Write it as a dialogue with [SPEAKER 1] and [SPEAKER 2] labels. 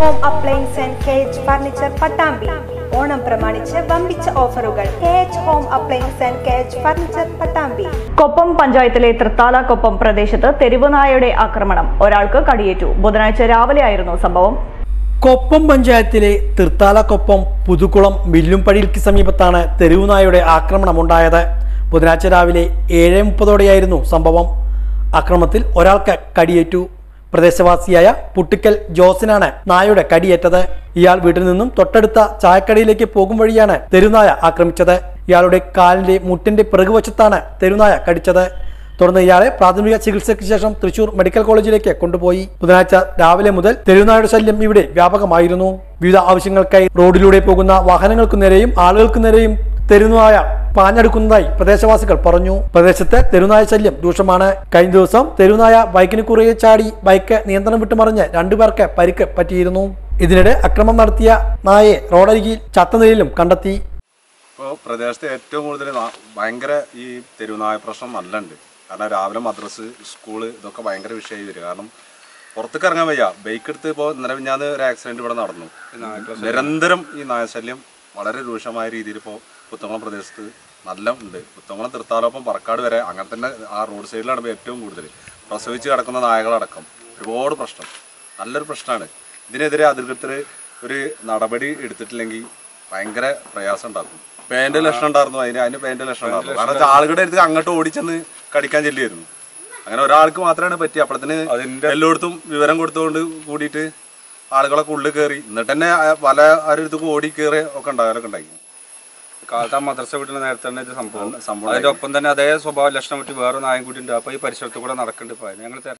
[SPEAKER 1] home appliances and K H furniture Pattambi Onam പ്രമാണിച്ച് വമ്പിച്ച ഓഫറുകൾ K H home appliances and K H furniture Pattambi
[SPEAKER 2] Koppam പഞ്ചായത്തിലെ തൃത്താല കൊപ്പം പ്രദേശത്ത് തെരുവുനായയുടെ ആക്രമണം ഒരാൾക്ക് കടിയേറ്റു ബുധനാഴ്ച രാവിലെയായിരുന്നു സംഭവം
[SPEAKER 3] കൊപ്പം പഞ്ചായത്തിലെ തൃത്താലക്കൊപ്പം പുതുക്കുളം മില്ലുംപടിയിൽക്ക് സമീപത്താണ് തെരുവുനായയുടെ ആക്രമണമുണ്ടായത് ബുധനാഴ്ച രാവിലെ ഏഴ് മുപ്പതോടെയായിരുന്നു സംഭവം ആക്രമണത്തിൽ ഒരാൾക്ക് കടിയേറ്റു പ്രദേശവാസിയായ പുട്ടിക്കൽ ജോസിനാണ് നായയുടെ കടിയേറ്റത് ഇയാൾ വീട്ടിൽ നിന്നും തൊട്ടടുത്ത ചായക്കടയിലേക്ക് പോകും വഴിയാണ് തെരുനായ ആക്രമിച്ചത് ഇയാളുടെ കാലിന്റെ മുട്ടിന്റെ പിറകുവശത്താണ് തെരുനായ കടിച്ചത് തുടർന്ന് ഇയാളെ പ്രാഥമിക ചികിത്സയ്ക്ക് ശേഷം തൃശൂർ മെഡിക്കൽ കോളേജിലേക്ക് കൊണ്ടുപോയി ബുധനാഴ്ച രാവിലെ മുതൽ തെരുനായുടെ ശല്യം ഇവിടെ വ്യാപകമായിരുന്നു വിവിധ ആവശ്യങ്ങൾക്കായി റോഡിലൂടെ പോകുന്ന വാഹനങ്ങൾക്കു നേരെയും ആളുകൾക്കു നേരെയും തെരുനായ പാഞ്ഞെടുക്കുന്നതായി പ്രദേശവാസികൾ പറഞ്ഞു പ്രദേശത്തെ തെരുനായ ശല്യം രൂക്ഷമാണ് കഴിഞ്ഞ ദിവസം തെരുനായ ബൈക്കിന് കുറുകെ ചാടി ബൈക്ക് നിയന്ത്രണം വിട്ടുമറിഞ്ഞ് രണ്ടുപേർക്ക് പരിക്ക് പറ്റിയിരുന്നു ഇതിനിടെ അക്രമം നടത്തിയ നായയെ റോഡരികിൽ ചത്ത നിലയിലും കണ്ടെത്തി
[SPEAKER 4] ഇപ്പോൾ പ്രദേശത്തെ ഏറ്റവും കൂടുതൽ നാ- ഭയങ്കര ഈ തെരുവുനായ പ്രശ്നം നല്ല ഉണ്ട് കാരണം രാവിലെ മദ്രസ് സ്കൂള് ഇതൊക്കെ ഭയങ്കര വിഷയമായി വരും കാരണം പുറത്തേക്ക് ഇറങ്ങാൻ വയ്യ ബൈക്ക് എടുത്ത് ഇപ്പോൾ ഇന്നലെ ഞാൻ ഒരു ആക്സിഡന്റ് ഇവിടെ നടന്നു നിരന്തരം ഈ നായശല്യം വളരെ രൂക്ഷമായ രീതിയിൽ ഇപ്പോൾ പുത്തംകുളം പ്രദേശത്ത് നല്ല ഉണ്ട് പുത്തംകുളം തൃത്താലോപ്പം പറക്കാട് വരെ അങ്ങനെ തന്നെ ആ റോഡ് സൈഡിലാണ് ഇപ്പോൾ ഏറ്റവും കൂടുതൽ പ്രസവിച്ച് കിടക്കുന്ന നായകളടക്കം ഒരുപാട് പ്രശ്നം നല്ലൊരു പ്രശ്നമാണ് ഇതിനെതിരെ അധികൃതർ ഒരു നടപടി എടുത്തിട്ടില്ലെങ്കിൽ ഭയങ്കര പ്രയാസം ഉണ്ടാക്കും പേന്റെ ലക്ഷണം ഉണ്ടായിരുന്നു അതിന് അതിന് പേന്റെ ലക്ഷണം ഉണ്ടായിരുന്നു കാരണം വെച്ചാൽ ആളുകളുടെ അടുത്ത് അങ്ങോട്ട് ഓടിച്ചെന്ന് കടിക്കാൻ ചെല്ലിയായിരുന്നു അങ്ങനെ ഒരാൾക്ക് മാത്രമാണ് പറ്റി അപ്പോഴത്തിന് എല്ലായിടത്തും വിവരം കൊടുത്തുകൊണ്ട് കൂടിയിട്ട് ആളുകളൊക്കെ ഉള്ളിൽ കയറി എന്നിട്ട് തന്നെ ആ- പല ആരുടെ ഓടി കയറി ഒക്കെ ഉണ്ടാകാനൊക്കെ ഉണ്ടായി
[SPEAKER 5] കാലത്ത് ആ മദ്രസ വീട്ടിൽ നേരത്തെ തന്നെ ഇത് സംഭവം
[SPEAKER 4] സംഭവം
[SPEAKER 5] അതിന്റെ ഒപ്പം തന്നെ അതേ സ്വഭാവ ലക്ഷണം വിട്ട് വേറെ നായം കൂടി ഉണ്ട് അപ്പൊ ഈ പരിസരത്ത് കൂടെ നടക്കുന്നുണ്ട് ഇപ്പൊ ഞങ്ങൾ